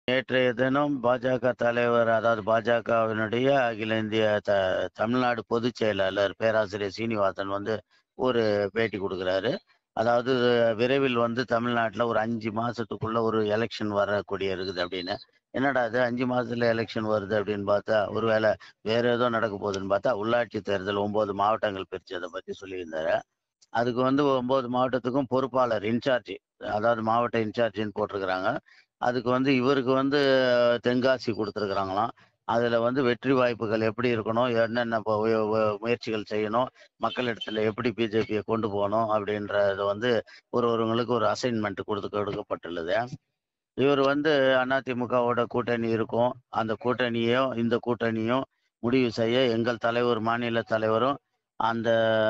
நேற்றைய தினம் பாஜக தலைவர் அதாவது பாஜகவினுடைய அகில இந்திய த தமிழ்நாடு பொதுச் செயலாளர் பேராசிரியர் சீனிவாசன் வந்து ஒரு பேட்டி கொடுக்குறாரு அதாவது விரைவில் வந்து தமிழ்நாட்டில் ஒரு அஞ்சு மாசத்துக்குள்ள ஒரு எலெக்ஷன் வரக்கூடிய இருக்குது அப்படின்னு என்னடா அது அஞ்சு மாசத்துல எலெக்ஷன் வருது அப்படின்னு பார்த்தா ஒருவேளை வேற ஏதோ நடக்க போகுதுன்னு பார்த்தா உள்ளாட்சி தேர்தல் ஒன்பது மாவட்டங்கள் பிரிச்சதை பத்தி சொல்லியிருந்தாரு அதுக்கு வந்து ஒன்பது மாவட்டத்துக்கும் பொறுப்பாளர் இன்சார்ஜ் அதாவது மாவட்ட இன்சார்ஜின்னு போட்டிருக்கிறாங்க அதுக்கு வந்து இவருக்கு வந்து தென்காசி கொடுத்துருக்குறாங்களாம் அதில் வந்து வெற்றி வாய்ப்புகள் எப்படி இருக்கணும் என்னென்ன ப- உ- உ- முயற்சிகள் செய்யணும் மக்களிடத்துல எப்படி பிஜேபியை கொண்டு போகணும் அப்படின்றத வந்து ஒரு ஒருவங்களுக்கு ஒரு அசைன்மெண்ட் கொடுத்து கொடுக்கப்பட்டுள்ளது இவர் வந்து அதிமுகவோட கூட்டணி இருக்கும் அந்த கூட்டணியும் இந்த கூட்டணியும் முடிவு செய்ய எங்கள் தலைவர் மாநில தலைவரும் அந்த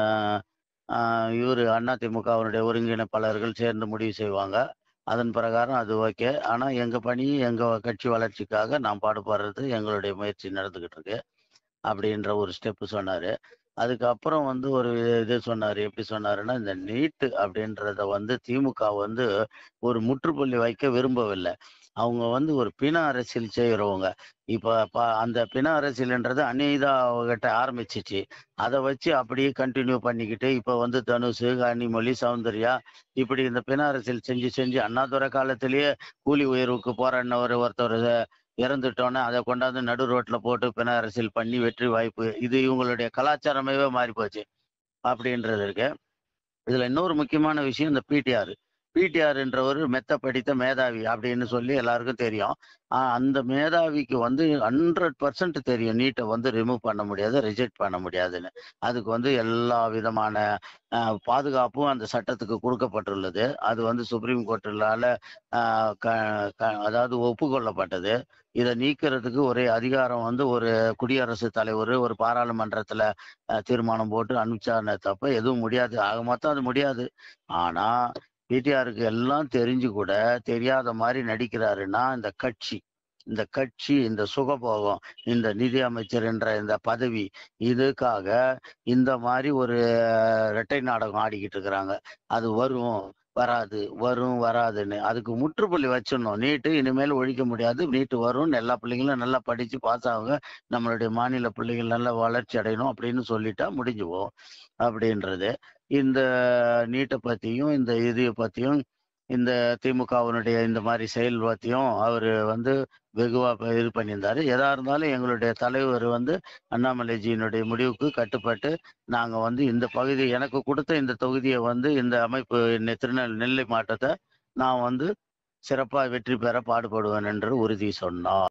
இவர் அதிமுகவினுடைய ஒருங்கிணைப்பாளர்கள் சேர்ந்து முடிவு செய்வாங்க அதன் பிரகாரம் அது ஓகே ஆனால் எங்கள் பணி எங்கள் கட்சி வளர்ச்சிக்காக நாம் பாடுபடுறது எங்களுடைய முயற்சி நடந்துக்கிட்டு இருக்கு அப்படின்ற ஒரு ஸ்டெப்பு சொன்னார் அதுக்கப்புறம் வந்து ஒரு இது சொன்னார் எப்படி சொன்னாருன்னா இந்த நீட்டு அப்படின்றத வந்து திமுக வந்து ஒரு முற்றுப்புள்ளி வைக்க விரும்பவில்லை அவங்க வந்து ஒரு பிண அரசியல் செய்கிறவங்க இப்போ ப அந்த பிண அரசியல்ன்றது அனிதா கிட்ட ஆரம்பிச்சிச்சு அதை வச்சு அப்படியே கண்டினியூ பண்ணிக்கிட்டு இப்போ வந்து தனுஷு கனிமொழி சௌந்தர்யா இப்படி இந்த பிண அரசியல் செஞ்சு செஞ்சு அண்ணாதுரை காலத்திலேயே கூலி உயர்வுக்கு போராடினவர் ஒருத்தர் இறந்துட்டோன்னே அதை கொண்டாந்து நடு ரோட்ல போட்டு பிண அரசியல் பண்ணி வெற்றி வாய்ப்பு இது இவங்களுடைய கலாச்சாரமே மாறி போச்சு அப்படின்றது இருக்கு இதுல இன்னொரு முக்கியமான விஷயம் இந்த பிடிஆர் பிடிஆர்ன்றவர் மெத்த படித்த மேதாவி அப்படின்னு சொல்லி எல்லாருக்கும் தெரியும் ஆஹ் அந்த மேதாவிக்கு வந்து ஹண்ட்ரட் பர்சன்ட் தெரியும் நீட்டை வந்து ரிமூவ் பண்ண முடியாது ரிஜெக்ட் பண்ண முடியாதுன்னு அதுக்கு வந்து எல்லா விதமான ஆஹ் பாதுகாப்பும் அந்த சட்டத்துக்கு கொடுக்கப்பட்டுள்ளது அது வந்து சுப்ரீம் கோர்ட்டுலால ஆஹ் க- க- அதாவது ஒப்புக்கொள்ளப்பட்டது இதை நீக்கிறதுக்கு ஒரே அதிகாரம் வந்து ஒரு குடியரசுத் தலைவர் ஒரு பாராளுமன்றத்துல அஹ், தீர்மானம் போட்டு அனுப்பிச்சானே தப்ப எதுவும் முடியாது ஆக மொத்தம் அது முடியாது ஆனா பிடிஆருக்கு எல்லாம் தெரிஞ்சு கூட தெரியாத மாதிரி நடிக்கிறாருன்னா இந்த கட்சி இந்த கட்சி இந்த சுகபோகம் இந்த நிதி அமைச்சர் என்ற இந்த பதவி இதுக்காக இந்த மாதிரி ஒரு இரட்டை நாடகம் ஆடிக்கிட்டு இருக்கிறாங்க அது வரும் வராது வரும் வராதுன்னு அதுக்கு முற்றுப்புள்ளி வச்சிடணும் நீட்டு இனிமேல் ஒழிக்க முடியாது நீட்டு வரும் எல்லா பிள்ளைங்களும் நல்லா படிச்சு பாஸ் ஆகுங்க நம்மளுடைய மாநில பிள்ளைகள் நல்லா வளர்ச்சி அடையணும் அப்படின்னு சொல்லிட்டா முடிஞ்சு போகும் அப்படின்றது இந்த நீட்டை பத்தியும் இந்த இது பத்தியும் இந்த திமுகவினுடைய இந்த மாதிரி செயல் பத்தியும் அவர் வந்து வெகுவா ப- இது பண்ணியிருந்தாரு எதா இருந்தாலும் எங்களுடைய தலைவர் வந்து அண்ணாமலைஜியினுடைய முடிவுக்கு கட்டுப்பட்டு நாங்க வந்து இந்த பகுதி எனக்கு கொடுத்த இந்த தொகுதியை வந்து இந்த அமைப்பு நெ- திருநெல் நெல்லை மாவட்டத்தை நான் வந்து சிறப்பாக வெற்றி பெற பாடுபடுவேன் என்று உறுதி சொன்னார்